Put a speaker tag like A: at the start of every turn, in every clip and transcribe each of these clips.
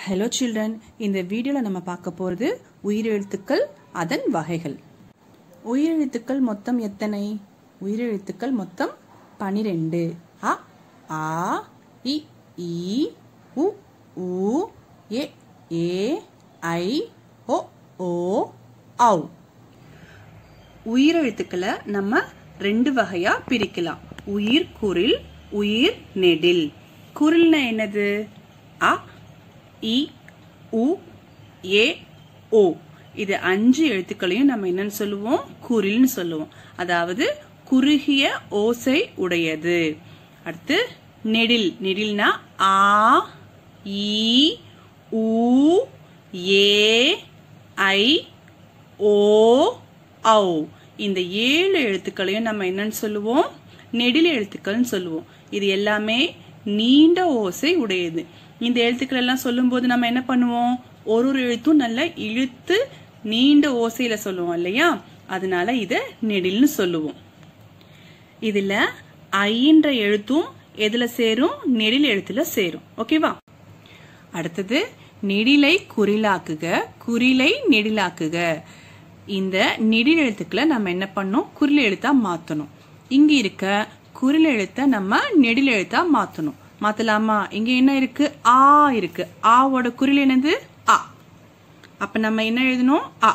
A: hello children இந்த வீடியோவில் நம்ம பார்க்க போகிறது உயிரெழுத்துக்கள் அதன் வகைகள் உயிரெழுத்துக்கள் மொத்தம் எத்தனை உயிரெழுத்துக்கள் மொத்தம் பனிரெண்டு அ ஆ இ ஈ உ ஊ ஏ ஏ ஐ ஓ ஓ ஔ உயிரெழுத்துக்களை நம்ம ரெண்டு வகையா பிரிக்கலாம் உயிர் குரில் உயிர் நெடில் குரில்னா என்னது அ இ உ ஏ ஓ இது அஞ்சு எழுத்துக்களையும் நம்ம என்னன்னு சொல்லுவோம் குரில்னு சொல்லுவோம் அதாவது குறுகிய ஓசை உடையது அடுத்து நெடில் நெடில்னா ஆ ஈ ஊ ஏ ஐ ஓ ஔ இந்த ஏழு எழுத்துக்களையும் நம்ம என்னன்னு சொல்லுவோம் நெடில் எழுத்துக்கள்னு சொல்லுவோம் இது எல்லாமே நீண்ட ஓசை உடையது இந்த எழுத்துக்கள் எல்லாம் சொல்லும்போது நம்ம என்ன பண்ணுவோம் ஒரு ஒரு எழுத்தும் நல்லா இழுத்து நீண்ட ஓசையில சொல்லுவோம் இல்லையா அதனால இத நெடில்னு சொல்லுவோம் இதுல ஐன்ற எழுத்தும் எதுல சேரும் நெடில் எழுத்துல சேரும் ஓகேவா அடுத்தது நெடிலை குறிலாக்குக குறிலை நெடிலாக்குக இந்த நெடில் எழுத்துக்களை நம்ம என்ன பண்ணோம் குறில் எழுத்தா மாத்தணும் இங்க இருக்க குறில் எழுத்த நம்ம நெடில் எழுத்தா மாத்தணும் மாத்தலாமா இங்க என்ன இருக்கு ஆ இருக்கு ஆவோட குறில் என்னது ஆ அப்ப நம்ம என்ன எழுதணும் ஆ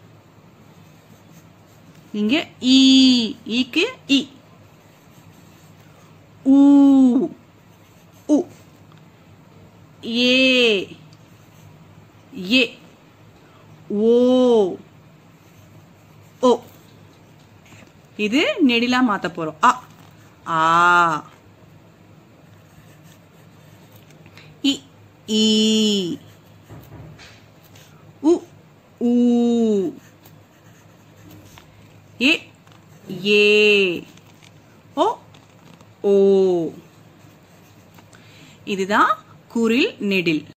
A: இங்க ஈ ஈக்கு இ ஊ உ ஏ ஏ ஓ ஓ இது நெடிலா மாத்த போறோம் அ ஆ இ ஈ உ ஊ ஏ ஏ ஓ ஓ இதுதான் குரில் நெடில்